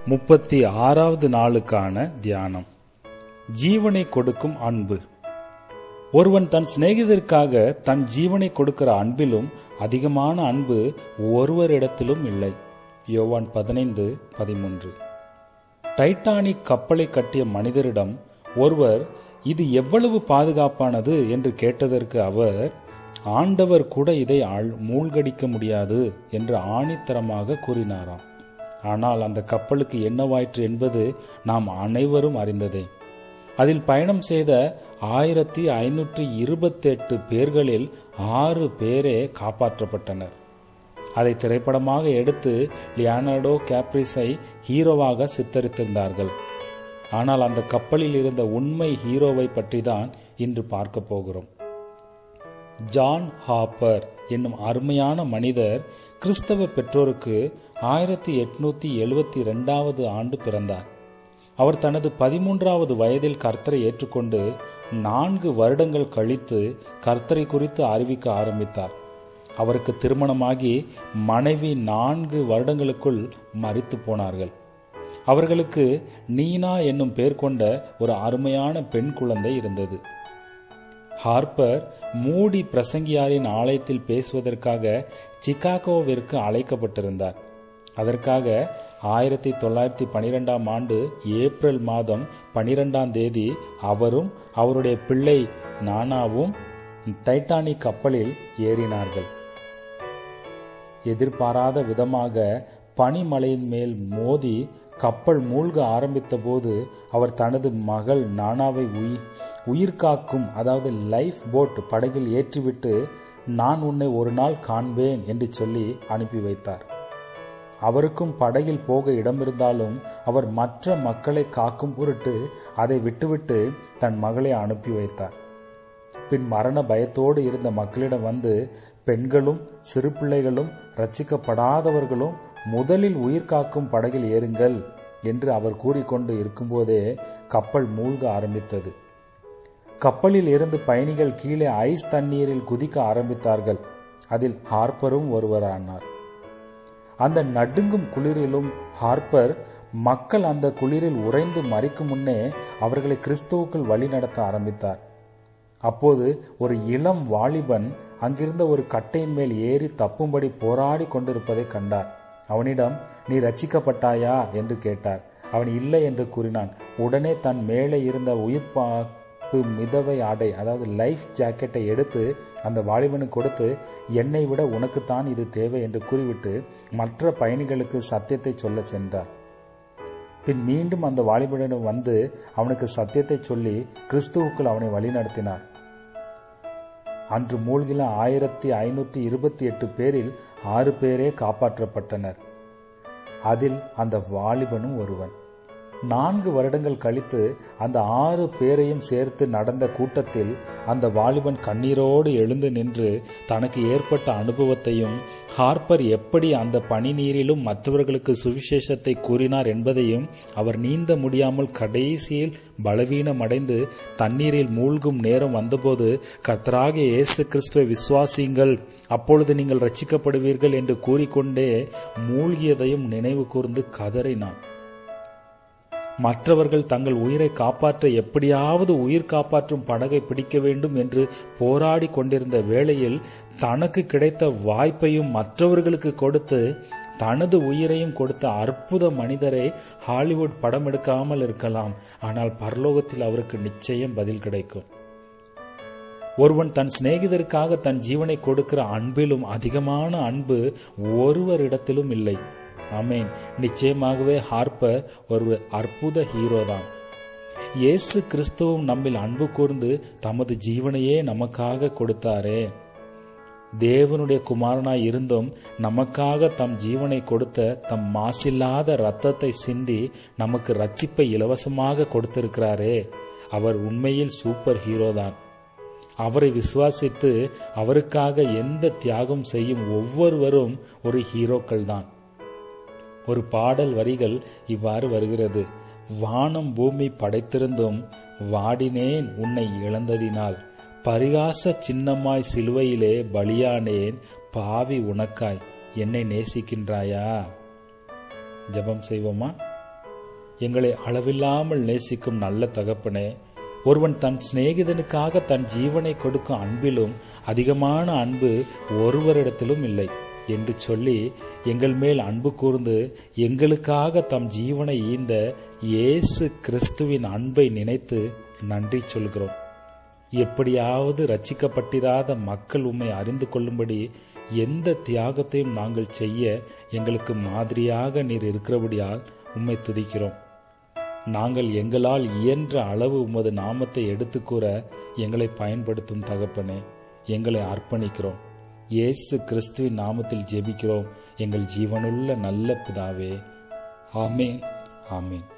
முப்பத்தி ஆறாவது நாளுக்கான தியானம் ஜீவனை கொடுக்கும் அன்பு ஒருவன் தன் சிநேகிதருக்காக தன் ஜீவனை கொடுக்கிற அன்பிலும் அதிகமான அன்பு ஒருவரிடத்திலும் இல்லை யோவான் பதினைந்து பதிமூன்று டைட்டானிக் கப்பலை கட்டிய மனிதரிடம் ஒருவர் இது எவ்வளவு பாதுகாப்பானது என்று கேட்டதற்கு அவர் ஆண்டவர் கூட இதை ஆழ்- மூழ்கடிக்க முடியாது என்று ஆணித்தரமாக கூறினாராம் ஆனால் அந்த கப்பலுக்கு என்னவாயிற்று என்பது நாம் அனைவரும் அறிந்ததே அதில் பயணம் செய்த ஆயிரத்தி ஐநூற்றி இருபத்தெட்டு பேர்களில் ஆறு பேரே காப்பாற்றப்பட்டனர் அதை திரைப்படமாக எடுத்து லியானார்டோ கேப்ரிஸை ஹீரோவாக சித்தரித்திருந்தார்கள் ஆனால் அந்த கப்பலில் இருந்த உண்மை ஹீரோவை பற்றி தான் இன்று பார்க்க போகிறோம் ஜான் ஹாப்பர் என்னும் அருமையான மனிதர் கிறிஸ்தவ பெற்றோருக்கு ஆயிரத்தி எட்நூத்தி எழுவத்தி ரெண்டாவது ஆண்டு பிறந்தார் அவர் தனது பதிமூன்றாவது வயதில் கர்த்தரை ஏற்றுக்கொண்டு நான்கு வருடங்கள் கழித்து கர்த்தரை குறித்து அறிவிக்க ஆரம்பித்தார் அவருக்கு திருமணமாகி மனைவி நான்கு வருடங்களுக்குள் மரித்து போனார்கள் அவர்களுக்கு நீனா என்னும் பெயர் கொண்ட ஒரு அருமையான பெண் குழந்தை இருந்தது ஹார்ப்பர் மூடி பிரசங்கியாரின் ஆலயத்தில் பேசுவதற்காக சிகாகோவிற்கு அழைக்கப்பட்டிருந்தார் அதற்காக ஆயிரத்தி தொள்ளாயிரத்தி பனிரெண்டாம் ஆண்டு ஏப்ரல் மாதம் பனிரெண்டாம் தேதி அவரும் அவருடைய பிள்ளை நானாவும் டைட்டானிக் கப்பலில் ஏறினார்கள் எதிர்பாராத விதமாக பனிமலையின் மேல் மோதி கப்பல் மூழ்க ஆரம்பித்த போது அவர் தனது மகள் நானாவை உயி- உயிர் காக்கும் அதாவது லைஃப் போட் படகில் ஏற்றிவிட்டு நான் உன்னை ஒரு நாள் காண்பேன் என்று சொல்லி அனுப்பி வைத்தார் அவருக்கும் படகில் போக இடமிருந்தாலும் அவர் மற்ற மக்களை காக்கும் பொருட்டு அதை விட்டுவிட்டு தன் மகளை அனுப்பி வைத்தார் பின் மரண பயத்தோடு இருந்த மக்களிடம் வந்து பெண்களும் சிறு பிள்ளைகளும் ரட்சிக்கப்படாதவர்களும் முதலில் உயிர் காக்கும் படகில் ஏறுங்கள் என்று அவர் கூறிக்கொண்டு இருக்கும்போதே கப்பல் மூழ்க ஆரம்பித்தது கப்பலில் இருந்து பயணிகள் கீழே ஐஸ் தண்ணீரில் குதிக்க ஆரம்பித்தார்கள் அதில் ஹார்ப்பரும் ஒருவரானார் அந்த நடுங்கும் குளிரிலும் ஹார்ப்பர் மக்கள் அந்த குளிரில் உறைந்து மறிக்கும் முன்னே அவர்களை கிறிஸ்துவுக்குள் வழிநடத்த ஆரம்பித்தார் அப்போது ஒரு இளம் வாலிபன் அங்கிருந்த ஒரு கட்டையின் மேல் ஏறி தப்பும்படி போராடி கொண்டிருப்பதை கண்டார் அவனிடம் நீ ரட்சிக்கப்பட்டாயா என்று கேட்டார் அவன் இல்லை என்று கூறினான் உடனே தன் மேலே இருந்த உயிர்ப்பாப்பு மிதவை ஆடை அதாவது லைஃப் ஜாக்கெட்டை எடுத்து அந்த வாலிபனுக்கு கொடுத்து என்னை விட உனக்குத்தான் இது தேவை என்று கூறிவிட்டு மற்ற பயணிகளுக்கு சத்தியத்தை சொல்ல சென்றார் பின் மீண்டும் அந்த வாலிபனிடம் வந்து அவனுக்கு சத்தியத்தை சொல்லி கிறிஸ்துவுக்குள் அவனை வழிநடத்தினார் அன்று மூழ்கில ஆயிரத்தி ஐநூற்றி இருபத்தி எட்டு பேரில் ஆறு பேரே காப்பாற்றப்பட்டனர் அதில் அந்த வாலிபனும் ஒருவன் நான்கு வருடங்கள் கழித்து அந்த ஆறு பேரையும் சேர்த்து நடந்த கூட்டத்தில் அந்த வாலிபன் கண்ணீரோடு எழுந்து நின்று தனக்கு ஏற்பட்ட அனுபவத்தையும் ஹார்ப்பர் எப்படி அந்த பனி நீரிலும் மற்றவர்களுக்கு சுவிசேஷத்தை கூறினார் என்பதையும் அவர் நீந்த முடியாமல் கடைசியில் பலவீனமடைந்து தண்ணீரில் மூழ்கும் நேரம் வந்தபோது கர்த்தராக இயேசு கிறிஸ்துவை விசுவாசியுங்கள் அப்பொழுது நீங்கள் ரட்சிக்கப்படுவீர்கள் என்று கூறிக்கொண்டே மூழ்கியதையும் நினைவு கூர்ந்து கதறினான் மற்றவர்கள் தங்கள் உயிரை காப்பாற்ற எப்படியாவது உயிர் காப்பாற்றும் படகை பிடிக்க வேண்டும் என்று போராடி கொண்டிருந்த வேளையில் தனக்கு கிடைத்த வாய்ப்பையும் மற்றவர்களுக்கு கொடுத்து தனது உயிரையும் கொடுத்த அற்புத மனிதரை ஹாலிவுட் படம் எடுக்காமல் இருக்கலாம் ஆனால் பரலோகத்தில் அவருக்கு நிச்சயம் பதில் கிடைக்கும் ஒருவன் தன் சிநேகிதருக்காக தன் ஜீவனை கொடுக்கிற அன்பிலும் அதிகமான அன்பு ஒருவரிடத்திலும் இல்லை ஆமேன் நிச்சயமாகவே ஹார்ப்பர் ஒரு அற்புத ஹீரோ தான் இயேசு கிறிஸ்துவும் நம்மில் அன்பு கூர்ந்து தமது ஜீவனையே நமக்காக கொடுத்தாரே தேவனுடைய குமாரனாய் இருந்தும் நமக்காக தம் ஜீவனை கொடுத்த தம் மாசில்லாத இரத்தத்தை சிந்தி நமக்கு ரட்சிப்பை இலவசமாக கொடுத்திருக்கிறாரே அவர் உண்மையில் சூப்பர் ஹீரோ தான் அவரை விசுவாசித்து அவருக்காக எந்த தியாகம் செய்யும் ஒவ்வொருவரும் ஒரு ஹீரோக்கள் தான் ஒரு பாடல் வரிகள் இவ்வாறு வருகிறது வானம் பூமி படைத்திருந்தும் வாடினேன் உன்னை இழந்ததினால் பரிகாச சின்னமாய் சிலுவையிலே பலியானேன் பாவி உனக்காய் என்னை நேசிக்கின்றாயா ஜெபம் செய்வோமா எங்களை அளவில்லாமல் நேசிக்கும் நல்ல தகப்பனே ஒருவன் தன் சிநேகிதனுக்காக தன் ஜீவனை கொடுக்கும் அன்பிலும் அதிகமான அன்பு ஒருவரிடத்திலும் இல்லை என்று சொல்லி எங்கள் மேல் அன்பு கூர்ந்து எங்களுக்காக தம் ஜீவனை ஈந்த இயேசு கிறிஸ்துவின் அன்பை நினைத்து நன்றி சொல்கிறோம் எப்படியாவது ரட்சிக்கப்பட்டிராத மக்கள் உம்மை அறிந்து கொள்ளும்படி எந்த தியாகத்தையும் நாங்கள் செய்ய எங்களுக்கு மாதிரியாக நீர் இருக்கிறபடியால் உம்மை துதிக்கிறோம் நாங்கள் எங்களால் இயன்ற அளவு உமது நாமத்தை எடுத்துக்கூற எங்களை பயன்படுத்தும் தகப்பனே எங்களை அர்ப்பணிக்கிறோம் இயேசு கிறிஸ்துவின் நாமத்தில் ஜெபிக்கிறோம் எங்கள் ஜீவனுள்ள நல்ல பிதாவே ஆமேன் ஆமேன்